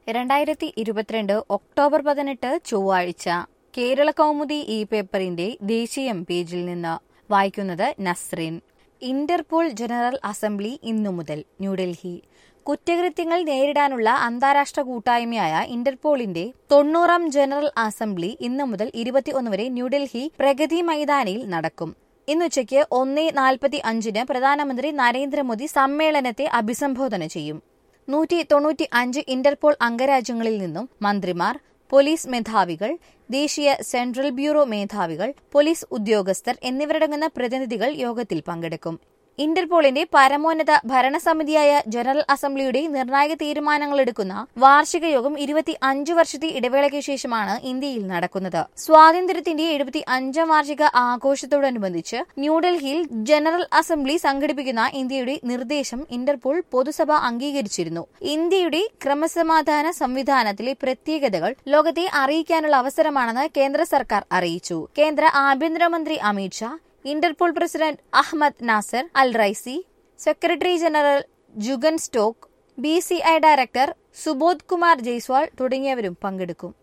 രണ്ടായിരത്തി ഇരുപത്തിരണ്ട് ഒക്ടോബർ പതിനെട്ട് ചൊവ്വാഴ്ച കേരള കൗമുദി ഈ പേപ്പറിന്റെ ദേശീയം പേജിൽ നിന്ന് വായിക്കുന്നത് നസ്രീൻ ഇന്റർപോൾ ജനറൽ അസംബ്ലി ഇന്നു മുതൽ ന്യൂഡൽഹി കുറ്റകൃത്യങ്ങൾ നേരിടാനുള്ള അന്താരാഷ്ട്ര കൂട്ടായ്മയായ ഇന്റർപോളിന്റെ തൊണ്ണൂറാം ജനറൽ അസംബ്ലി ഇന്നു മുതൽ ഇരുപത്തിയൊന്ന് വരെ ന്യൂഡൽഹി പ്രഗതി മൈതാനിയിൽ നടക്കും ഇന്നുച്ചയ്ക്ക് ഒന്ന് നാൽപ്പത്തി അഞ്ചിന് പ്രധാനമന്ത്രി നരേന്ദ്രമോദി സമ്മേളനത്തെ അഭിസംബോധന ചെയ്യും നൂറ്റി തൊണ്ണൂറ്റി അഞ്ച് ഇന്റർപോൾ അംഗരാജ്യങ്ങളിൽ നിന്നും മന്ത്രിമാർ പോലീസ് മേധാവികൾ ദേശീയ സെൻട്രൽ ബ്യൂറോ മേധാവികൾ പോലീസ് ഉദ്യോഗസ്ഥർ എന്നിവരടങ്ങുന്ന പ്രതിനിധികൾ യോഗത്തിൽ പങ്കെടുക്കും ഇന്റർപോളിന്റെ പരമോന്നത ഭരണസമിതിയായ ജനറൽ അസംബ്ലിയുടെ നിർണായക തീരുമാനങ്ങൾ എടുക്കുന്ന വാർഷിക യോഗം ഇരുപത്തി അഞ്ച് വർഷത്തെ ഇടവേളയ്ക്ക് ശേഷമാണ് ഇന്ത്യയിൽ നടക്കുന്നത് സ്വാതന്ത്ര്യത്തിന്റെ എഴുപത്തി അഞ്ചാം വാർഷിക ആഘോഷത്തോടനുബന്ധിച്ച് ന്യൂഡൽഹിയിൽ ജനറൽ അസംബ്ലി സംഘടിപ്പിക്കുന്ന ഇന്ത്യയുടെ നിർദ്ദേശം ഇന്റർപോൾ പൊതുസഭ അംഗീകരിച്ചിരുന്നു ഇന്ത്യയുടെ ക്രമസമാധാന സംവിധാനത്തിലെ പ്രത്യേകതകൾ ലോകത്തെ അറിയിക്കാനുള്ള അവസരമാണെന്ന് കേന്ദ്ര സർക്കാർ അറിയിച്ചു കേന്ദ്ര ആഭ്യന്തരമന്ത്രി Amit Shah Interpol president Ahmed Naser Al Raisi secretary general Jurgen Stock B C I director Subodh Kumar Jaiswal തുടങ്ങിയവരും പങ്കെടുക്കും